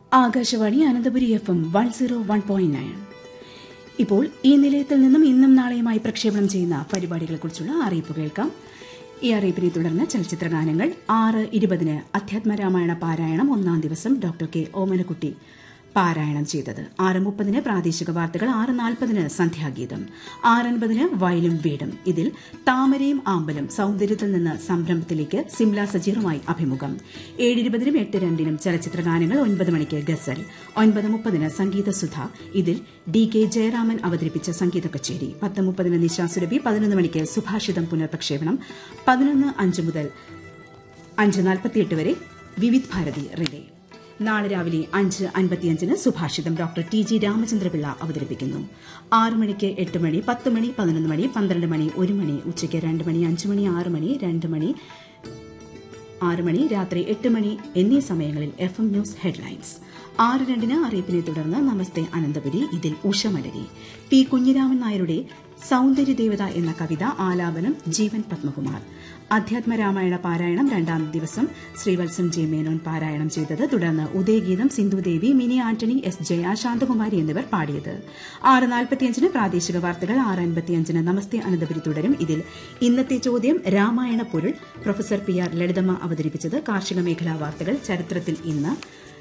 Akashvani Ananthapuri F M one zero one point nine ഇപ്പോൾ ഈ നിലയത്തിൽ നിന്നും ഇന്നും നാളെയുമായി പ്രക്ഷേപണം ചെയ്യുന്ന പരിപാടികളെക്കുറിച്ചുള്ള അറിയിപ്പ് കേൾക്കാം ഈ അറിയിപ്പിനെ തുടർന്ന് ചലച്ചിത്ര ഗാനങ്ങൾ ആറ് ഇരുപതിന് അധ്യാത്മരാമായണ പാരായണം ഒന്നാം ദിവസം ഡോക്ടർ കെ ഓമനക്കുട്ടി പാരായണം ചെയ്തത് ആറ് മുപ്പതിന് പ്രാദേശിക വാർത്തകൾ ആറ് നാൽപ്പതിന് സന്ധ്യാഗീതം ആറൻപതിന് വയലും വീടും ഇതിൽ താമരയും ആമ്പലും സൌന്ദര്യത്തിൽ നിന്ന് സംരംഭത്തിലേക്ക് സിംല സജീറുമായി അഭിമുഖം ഏഴിരുപതിനും എട്ട് രണ്ടിനും ചലച്ചിത്ര ഗാനങ്ങൾ ഒൻപത് മണിക്ക് ഗസൽ ഒൻപത് മുപ്പതിന് സംഗീത സുധ ഇതിൽ ഡി കെ ജയരാമൻ അവതരിപ്പിച്ച സംഗീത കച്ചേരി പത്ത് മുപ്പതിന് നിശാസുരഭി പതിനൊന്ന് മണിക്ക് സുഭാഷിതം പുനർപ്രക്ഷേപണം പതിനൊന്ന് അഞ്ച് മുതൽ അഞ്ച് നാൽപ്പത്തിയെട്ട് വരെ വിവിധ് ഭാരതി റിലേ നാളെ രാവിലെ അഞ്ച് അൻപത്തിയഞ്ചിന് സുഭാഷിതം ഡോക്ടർ ടി ജി രാമചന്ദ്രപിള്ള അവതരിപ്പിക്കുന്നു ആറ് മണിക്ക് എട്ട് മണി പത്ത് മണി പതിനൊന്ന് മണി പന്ത്രണ്ട് മണി ഒരു മണി ഉച്ചയ്ക്ക് രണ്ട് മണി അഞ്ച് മണി ആറ് മണി രണ്ട് മണി ആറ് മണി രാത്രി എട്ട് മണി എന്നീ സമയങ്ങളിൽ എഫ് എം ന്യൂസ് ഹെഡ്ലൈൻസ് ആറ് രണ്ടിന് അറിയിപ്പിനെ തുടർന്ന് നമസ്തേ അനന്തപുരി ഇതിൽ ഉഷമലരി പി കുഞ്ഞിരാമൻ നായരുടെ സൌന്ദര്യദേവത എന്ന കവിത ആലാപനം ജീവൻ പത്മകുമാർ അധ്യാത്മരാമായണ പാരായണം രണ്ടാം ദിവസം ശ്രീവത്സം ജെ മേനോൻ പാരായണം ചെയ്തത് തുടർന്ന് ഉദയഗീതം സിന്ധുദേവി മിനി ആന്റണി എസ് ജയ ശാന്തകുമാരി എന്നിവർ പാടിയത് ആറ് നാൽപ്പത്തിയഞ്ചിന് പ്രാദേശിക വാർത്തകൾ ആറ് അൻപത്തിയഞ്ചിന് നമസ്തേ അനന്തപുരി തുടരും ഇതിൽ ഇന്നത്തെ ചോദ്യം രാമായണ പൊരുൾ പ്രൊഫസർ പി ആർ ലളിതമ്മ അവതരിപ്പിച്ചത് കാർഷിക മേഖലാ വാർത്തകൾ ചരിത്രത്തിൽ ഇന്ന്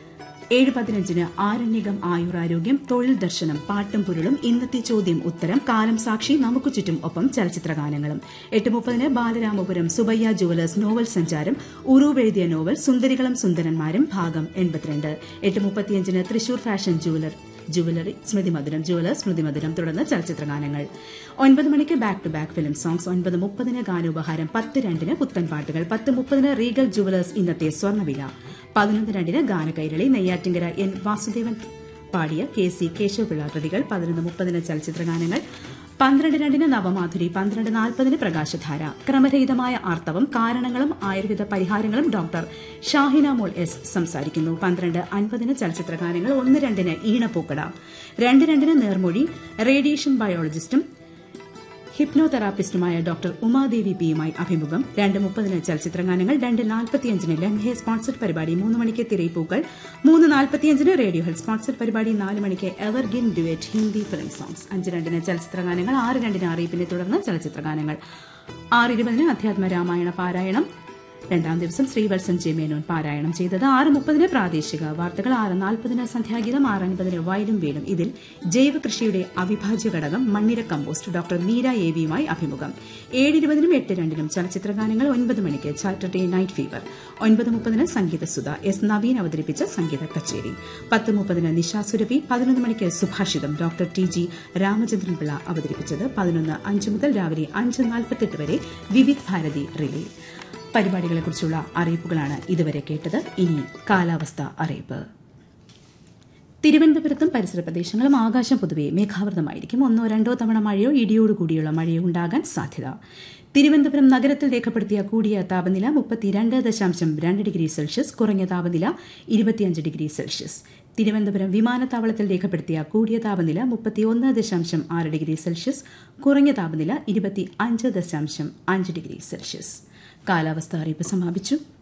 ഏഴ് പതിനഞ്ചിന് ആരണ്യകം ആയുരാരോഗ്യം തൊഴിൽ ദർശനം പാട്ടും പൊരുളും ഇന്നത്തെ ചോദ്യം ഉത്തരം കാലം സാക്ഷി നമുക്ക് ചുറ്റും ഒപ്പം ചലച്ചിത്ര ഗാനങ്ങളും എട്ട് മുപ്പതിന് ബാലരാമപുരം സുബയ്യ ജുവലേഴ്സ് നോവൽ സഞ്ചാരം ഉറൂവെഴുതിയ നോവൽ സുന്ദരികളും സുന്ദരന്മാരും ഭാഗം എൺപത്തിരണ്ട് എട്ട് മുപ്പത്തിയഞ്ചിന് Thrissur fashion jeweller jewellery Smriti Madhuram jewellers Smriti Madhuram തുടർന്ന് ചലച്ചിത്ര ഗാനങ്ങൾ ഒൻപത് മണിക്ക് back to back film songs ഒൻപത് മുപ്പതിന് ഗാനോപഹാരം പത്ത് രണ്ടിന് പുത്തൻ പാട്ടുകൾ പത്ത് മുപ്പതിന് റീഗൽ ജുവലേഴ്സ് ഇന്നത്തെ സ്വർണ്ണവില പതിനൊന്ന് രണ്ടിന് ഗാനകൈരളി നെയ്യാറ്റിങ്കര എൻ വാസുദേവൻ പാടിയ കെ സി കേശവപിള്ള കൃതികൾ പതിനൊന്ന് മുപ്പതിന് ചലച്ചിത്ര ഗാനങ്ങൾ പന്ത്രണ്ട് രണ്ടിന് നവമാധുരി പന്ത്രണ്ട് നാൽപ്പതിന് പ്രകാശധാര ക്രമരഹിതമായ ആർത്തവം കാരണങ്ങളും ആയുർവേദ പരിഹാരങ്ങളും ഡോക്ടർ ഷാഹിന മോൾ എസ് സംസാരിക്കുന്നു പന്ത്രണ്ട് അൻപതിന് ചലച്ചിത്ര ഗാനങ്ങൾ ഒന്ന് രണ്ടിന് ഈണപ്പൂക്കട രണ്ട് രണ്ടിന് നേർമൊഴി റേഡിയേഷൻ ബയോളജിസ്റ്റും ഹിപ്നോതെറാപ്പിസ്റ്റുമായ ഡോക്ടർ ഉമാദേവി പിയുമായി അഭിമുഖം രണ്ട് മുപ്പതിന് ചലച്ചിത്ര ഗാനങ്ങൾ രണ്ട് നാൽപ്പത്തിയഞ്ചിന് ലംഹെ സ്പോൺസർഡ് പരിപാടി മൂന്ന് മണിക്ക് തിരയിപ്പൂക്കൾ മൂന്ന് നാൽപ്പത്തിയഞ്ചിന് റേഡിയോ ഹെൽത്ത് സ്പോൺസർഡ് പരിപാടി നാല് മണിക്ക് evergreen duet Hindi film songs അഞ്ച് രണ്ടിന് ചലച്ചിത്ര ഗാനങ്ങൾ ആറ് രണ്ടിന് അറിയിപ്പിനെ തുടർന്ന് ചലച്ചിത്ര ഗാനങ്ങൾ ആറ് ഇരുപതിന് അധ്യാത്മ രാമായണ പാരായണം രണ്ടാം ദിവസം ശ്രീവത്സൻ ജെ മേനോൻ പാരായണം ചെയ്തത് ആറ് മുപ്പതിന് പ്രാദേശിക വാർത്തകൾ ആറ് നാൽപ്പതിന് സന്ധ്യാഗീതം ആറ് അൻപതിന് വയലും വീടും ഇതിൽ ജൈവ കൃഷിയുടെ അവിഭാജ്യ ഘടകം മണ്ണിര കമ്പോസ്റ്റ് ഡോക്ടർ മീര എ വിയുമായി അഭിമുഖം ഏഴ് ഇരുപതിനും എട്ട് രണ്ടിനും ചലച്ചിത്ര ഗാനങ്ങൾ ഒൻപത് മണിക്ക് സാറ്റർഡേ നൈറ്റ് ഫീവർ ഒൻപത് മുപ്പതിന് സംഗീതസുധ എസ് നവീൻ അവതരിപ്പിച്ച സംഗീത കച്ചേരി പത്ത് മുപ്പതിന് നിശാസുരഭി പതിനൊന്ന് മണിക്ക് സുഭാഷിതം ഡോക്ടർ ടി ജി രാമചന്ദ്രൻപിള്ള അവതരിപ്പിച്ചത് പതിനൊന്ന് അഞ്ച് മുതൽ രാവിലെ അഞ്ച് നാൽപ്പത്തെട്ട് വരെ വിവിധ് ഭാരതി റിലേ പരിപാടികളെക്കുറിച്ചുള്ള അറിയിപ്പുകളാണ് ഇതുവരെ കേട്ടത് ഇനി കാലാവസ്ഥ അറിയിപ്പ് തിരുവനന്തപുരത്തും പരിസര പ്രദേശങ്ങളും ആകാശം പൊതുവെ മേഘാവൃതമായിരിക്കും ഒന്നോ രണ്ടോ തവണ മഴയോ ഇടിയോടുകൂടിയുള്ള മഴയോ ഉണ്ടാകാൻ സാധ്യത തിരുവനന്തപുരം നഗരത്തിൽ രേഖപ്പെടുത്തിയ കൂടിയ താപനില മുപ്പത്തിരണ്ട് ദശാംശം രണ്ട് ഡിഗ്രി സെൽഷ്യസ് കുറഞ്ഞ താപനില ഇരുപത്തിയഞ്ച് ഡിഗ്രി സെൽഷ്യസ് തിരുവനന്തപുരം വിമാനത്താവളത്തിൽ രേഖപ്പെടുത്തിയ കൂടിയ താപനില മുപ്പത്തിയൊന്ന് ദശാംശം ആറ് ഡിഗ്രി സെൽഷ്യസ് കുറഞ്ഞ താപനില ഇരുപത്തി അഞ്ച് ദശാംശം അഞ്ച് ഡിഗ്രി സെൽഷ്യസ് കാലാവസ്ഥ അറിയിപ്പ് സമാപിച്ചു